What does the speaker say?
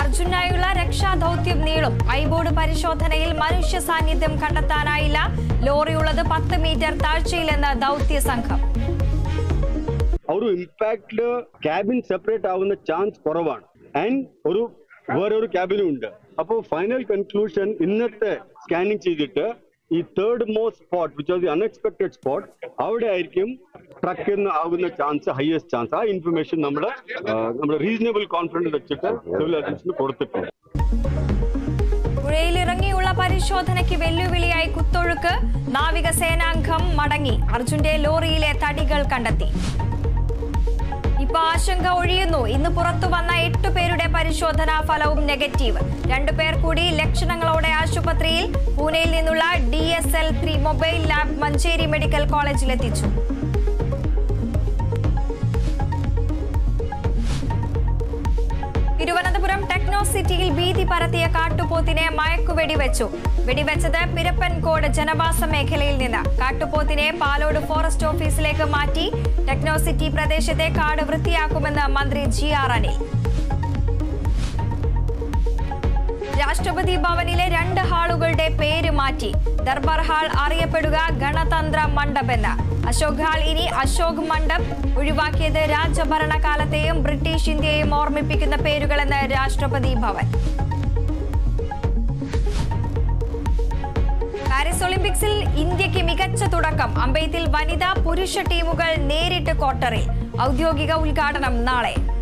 അർജുനായുള്ള രക്ഷാദൌത്യം നീളും ഐബോർഡ് പരിശോധനയിൽ മനുഷ്യ സാന്നിധ്യം കണ്ടെത്താനായില്ല ലോറിയുള്ളത് പത്ത് മീറ്റർ താഴ്ചയിലെന്ന് ദൌത്യ സംഘം ആ ഒരു ഇമ്പാക്റ്റില് ക്യാബിൻ സെപ്പറേറ്റ് ആവുന്ന ചാൻസ് കുറവാണ് ആൻഡ് ഒരു വേറൊരു ക്യാബിനും ഉണ്ട് അപ്പോൾ ഫൈനൽ കൺക്ലൂഷൻ ഇന്നത്തെ സ്കാനിങ് ചെയ്തിട്ട് ഈ third most spot which was the unexpected spot അവിടെ ആയിരിക്കും ട്രക്ക് ആകുന്ന ചാൻസ് ഹയസ്റ്റ് ചാൻസ് ആ ഇൻഫർമേഷൻ നമ്മൾ നമ്മുടെ റീസണബിൾ കോൺഫിഡൻസ് വെച്ചിട്ട് സിവിൽ അഡ്മിഷന് കൊടുത്തിട്ടുണ്ട് പുഴയിലിറങ്ങിയുള്ള പരിശോധനയ്ക്ക് വെല്ലുവിളിയായി കുത്തൊഴുക്ക് നാവികസേനാംഗം മടങ്ങി അർജുന്റെ ലോറിയിലെ തടികൾ കണ്ടെത്തി ഇപ്പൊ ആശങ്ക ഒഴിയുന്നു ഇന്ന് പുറത്തു വന്ന എട്ടു പേരുടെ പരിശോധനാ ഫലവും നെഗറ്റീവ് രണ്ടുപേർ കൂടി ലക്ഷണങ്ങളോടെ ആശുപത്രിയിൽ പൂനെയിൽ നിന്നുള്ള D S L three mobile lab Manjeri medical കോളേജിലെത്തിച്ചു തിരുവനന്തപുരം ടെക്നോ സിറ്റിയിൽ ഭീതി പരത്തിയ കാട്ടുപോത്തിനെ മയക്കുവെടി വെച്ചു വെടിവെച്ചത് പിരപ്പൻകോട് ജനവാസ മേഖലയിൽ നിന്ന് കാട്ടുപോത്തിനെ പാലോട് ഫോറസ്റ്റ് ഓഫീസിലേക്ക് മാറ്റി ടെക്നോ സിറ്റി പ്രദേശത്തെ കാട് വൃത്തിയാക്കുമെന്ന് മന്ത്രി ജി ആർ അനിൽ രാഷ്ട്രപതി ഭവനിലെ രണ്ട് ഹാളുകളുടെ പേര് മാറ്റി ദർബാർ ഹാൾ അറിയപ്പെടുക ഗണതന്ത്ര മണ്ഡപ് എന്ന് അശോക് ഹാൾ ഇനി അശോക് മണ്ഡപ് ഒഴിവാക്കിയത് രാജഭരണകാലത്തെയും ബ്രിട്ടീഷ് ഇന്ത്യയെയും ഓർമ്മിപ്പിക്കുന്ന പേരുകളെന്ന് രാഷ്ട്രപതി ഭവൻ പാരീസ് ഒളിമ്പിക്സിൽ ഇന്ത്യക്ക് മികച്ച തുടക്കം അമ്പെയ്ത്തിൽ വനിതാ പുരുഷ ടീമുകൾ നേരിട്ട് ക്വാർട്ടറിൽ ഔദ്യോഗിക ഉദ്ഘാടനം നാളെ